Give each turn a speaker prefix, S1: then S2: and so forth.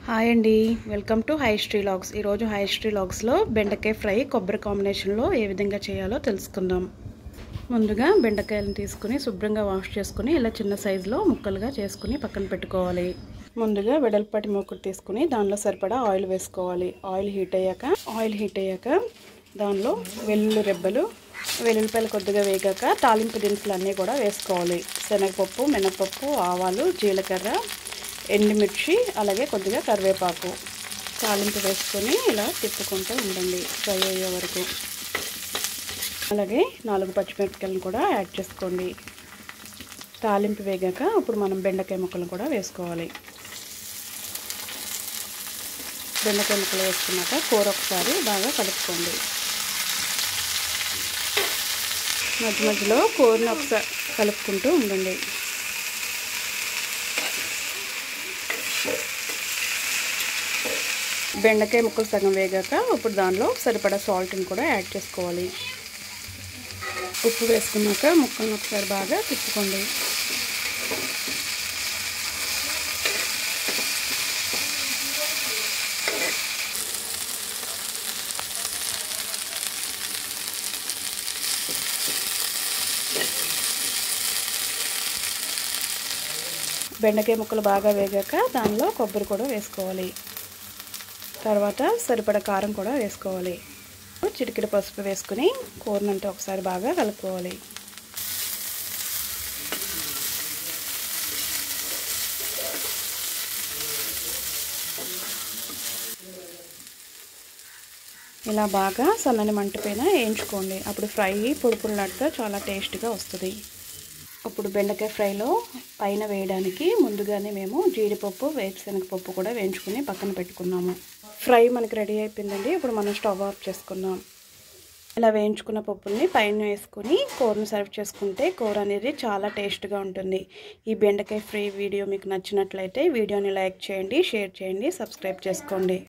S1: hi అండి welcome to hi Stree logs ఈరోజు hi Stree లాగ్స్లో బెండకాయ ఫ్రై కొబ్బరి కాంబినేషన్లో ఏ విధంగా చేయాలో తెలుసుకుందాం ముందుగా బెండకాయలను తీసుకుని శుభ్రంగా వాష్ చేసుకుని ఇలా చిన్న సైజులో ముక్కలుగా చేసుకుని పక్కన పెట్టుకోవాలి ముందుగా వెడల్పాటి మూకుడు తీసుకుని దానిలో సరిపడా ఆయిల్ వేసుకోవాలి ఆయిల్ హీట్ అయ్యాక ఆయిల్ హీట్ అయ్యాక దానిలో వెల్లుల్లి రెబ్బలు వెల్లుల్లిపాయలు కొద్దిగా వేగాక తాలింపు దినుసులు అన్నీ కూడా వేసుకోవాలి శనగపప్పు మినపప్పు ఆవాలు జీలకర్ర ఎండుమిర్చి అలాగే కొద్దిగా కరివేపాకు తాలింపు వేసుకొని ఇలా తిప్పుకుంటూ ఉండండి ఫ్రై అయ్యే వరకు అలాగే నాలుగు పచ్చిమిరపకాయలను కూడా యాడ్ చేసుకోండి తాలింపు వేగాక ఇప్పుడు మనం బెండకాయ ముక్కలను కూడా వేసుకోవాలి బెండకాయ ముక్కలు వేసుకున్నాక కూర ఒకసారి బాగా కలుపుకోండి మధ్య మధ్యలో కూరని ఒకసారి కలుపుకుంటూ ఉండండి బెండకాయ ముక్కలు సగం వేగాక ఇప్పుడు దానిలో సరిపడా సాల్ట్ని కూడా యాడ్ చేసుకోవాలి ఉప్పు వేసుకున్నాక ముక్కలను ఒకసారి బాగా తిప్పుకోండి బెండకాయ ముక్కలు బాగా వేగాక దానిలో కొబ్బరి కూడా వేసుకోవాలి తర్వాత సరిపడ కారం కూడా వేసుకోవాలి చిటికెడు పసుపు వేసుకుని కూరనంతా ఒకసారి బాగా కలుపుకోవాలి ఇలా బాగా సన్నని మంట పైన వేయించుకోండి అప్పుడు ఫ్రై పొడి పొడిలాడుతూ చాలా టేస్ట్గా వస్తుంది ఇప్పుడు బెండకాయ ఫ్రైలో పైన వేయడానికి ముందుగానే మేము జీడిపప్పు వేరుశనగపప్పు కూడా వేయించుకుని పక్కన పెట్టుకున్నాము ఫ్రై మనకి రెడీ అయిపోయిందండి ఇప్పుడు మనం స్టవ్ ఆఫ్ చేసుకుందాం ఇలా వేయించుకున్న పప్పుల్ని పైన వేసుకొని కూరను సర్వ్ చేసుకుంటే కూర అనేది చాలా టేస్ట్గా ఉంటుంది ఈ బెండకాయ ఫ్రై వీడియో మీకు నచ్చినట్లయితే వీడియోని లైక్ చేయండి షేర్ చేయండి సబ్స్క్రైబ్ చేసుకోండి